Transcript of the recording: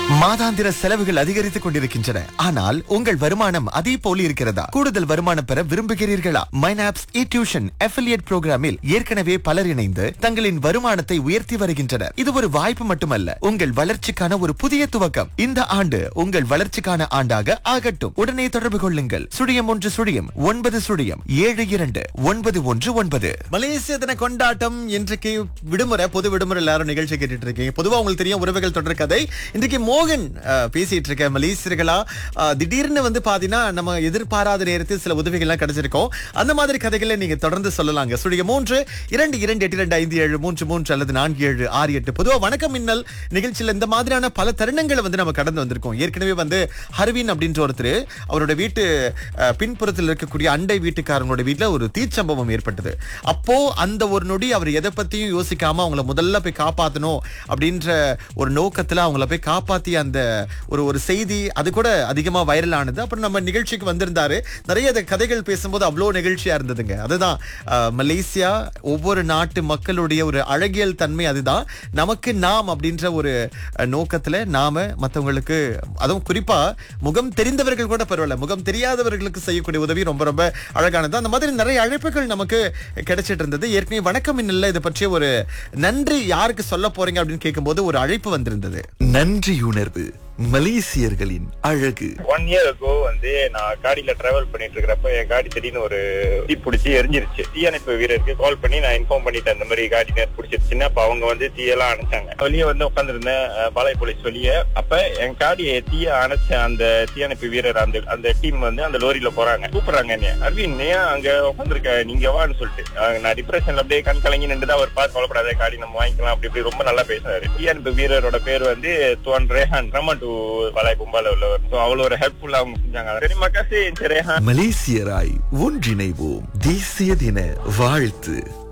மாதாந்திர செலவுகள் அதிகரித்துக் கொண்டிருக்கின்றன ஆனால் உங்கள் வருமானம் அதே போல இருக்கிறதா கூடுதல் வருமானம் பெற விரும்புகிறீர்களா மைனாப்ஸ் இ டியூஷன் அஃபிலியேட் புரோகிராமில் ஏற்கனவே பலர் இணைந்து தங்களின் வருமானத்தை உயர்த்தி வருகின்றனர் இது ஒரு வாய்ப்பு மட்டுமல்ல உங்கள் வளர்ச்சிக்கான ஒரு புதிய துவக்கம் இந்த ஆண்டு உங்கள் வளர்ச்சிக்கான ஆண்டாக ஆகட்டும் உடனே தொடர்பு கொள்ளுங்கள் சுழியம் ஒன்று சுழியம் ஒன்பது சுழியம் ஏழு இரண்டு ஒன்பது ஒன்று ஒன்பது மலேசிய தின கொண்டாட்டம் இன்றைக்கு விடுமுறை பொது விடுமுறை எல்லாரும் நிகழ்ச்சி கேட்டுட்டு இருக்கீங்க பொதுவா உங்களுக்கு தெரியும் உறவுகள் தொடர் கதை இன்றைக்கு மோகன் அஹ், பேசிட்டு இருக்க மலேசியர்களா அஹ், திடீர்னு வந்து பாத்தீங்கன்னா நம்ம எதிர்பாராத நேரத்தில் சில உதவிகள்லாம் கிடைச்சிருக்கோம் அந்த மாதிரி கதைகளை நீங்க தொடர்ந்து சொல்லலாங்க சுழிய மூன்று இரண்டு இரண்டு எட்டு இரண்டு ஐந்து ஏழு மூன்று மூன்று அல்லது நான்கு ஏழு ஆறு எட்டு பொதுவா வணக்கம் மின்னல் நிகழ்ச்சியில இந்த மாதிரியான பல தருணங்களை வந்து நம்ம கடந்து வந்திருக்கோம் ஏற்கனவே வந்து ஹர்வின் அப்படின்ற ஒருத்தர் அவரோட வீட்டு அஹ், பின்புறத்தில் இருக்கக்கூடிய அண்டை வீட்டுக்காரங்களோட வீட்டுல ஒரு தீச்சம்பவம் ஏற்பட்டது அப்போ அந்த ஒரு நொடி அவர் எதை பத்தியும் யோசிக்காம அவங்கள முதல்ல போய் காப்பாத்தணும் அப்படின்ற ஒரு நோக்கத்துல அவங்கள போய் காப்பாத்தி அந்த ஒரு ஒரு செய்தி அது கூட அதிகமா வைரல் ஆனது அப்புறம் நம்ம நிகழ்ச்சிக்கு வந்திருந்தாரு நிறைய அந்த கதைகள் பேசும்போது அவ்வளோ நிகழ்ச்சியா இருந்ததுங்க அதுதான் அஹ், மலேசியா ஒவ்வொரு நாட்டு மக்களுடைய ஒரு அழகியல் தன்மை அதுதான் நமக்கு நாம் அப்படின்ற ஒரு அஹ், நோக்கத்துல நாம மத்தவங்களுக்கு அதுவும் குறிப்பா முகம் தெரிந்தவர்கள் கூட பரவாயில்ல முகம் தெரியாதவர்களுக்கு செய்யக்கூடிய உதவி ரொம்ப ரொம்ப அழகானது அந்த மாதிரி நிறைய அழைப்புகள் நமக்கு கிடைச்சிட்டு இருந்தது ஏற்கனவே வணக்கம் இல்லை இதை பற்றிய ஒரு நன்றி யாருக்கு சொல்ல போறீங்க அப்படின்னு கேட்கும்போது ஒரு அழைப்பு வந்திருந்தது நன்றியுணர்வு மலேசியர்களின் அழகு ஒன் இயர் ago வந்து நான் காடியில டிராவல் பண்ணிட்டு இருக்கிறப்ப என் காடி திடீர்னு ஒரு தீ பிடிச்சி எரிஞ்சிருச்சு தீயணைப்பு வீரருக்கு கால் பண்ணி நான் இன்ஃபார்ம் பண்ணிட்டேன் இந்த மாதிரி காடி நேர் பிடிச்சிருச்சுன்னு அப்ப அவங்க வந்து தீயெல்லாம் அணைச்சாங்க வெளியே வந்து உட்காந்துருந்தேன் பாலை போலீஸ் வெளியே அப்ப என் காடியை தீய அணைச்ச அந்த தீயணைப்பு வீரர் அந்த அந்த டீம் வந்து அந்த லோரியில போறாங்க கூப்பிடுறாங்க என்னைய அரவிந்த் ஏன் அங்க உட்காந்துருக்க நீங்க வான்னு சொல்லிட்டு அஹ் நான் டிப்ரெஷன்ல அப்படியே கண் கலங்கி நின்று அவர் பார்த்து கவலைப்படாத காடி நம்ம வாங்கிக்கலாம் அப்படி இப்படி ரொம்ப நல்லா பேசினாரு தீயணைப்பு வீரரோட பேர் வந்து துவன் ரேஹான் ரமன் டு பலாய் கும்பால உள்ளவர் ஸோ அவ்வளோ ஒரு ஹெல்ப்ஃபுல்லா அவங்க செஞ்சாங்க சரி மக்காசி ரேஹான் மலேசியராய் ஒன்றிணைவோம் தேசிய தின வாழ்த்து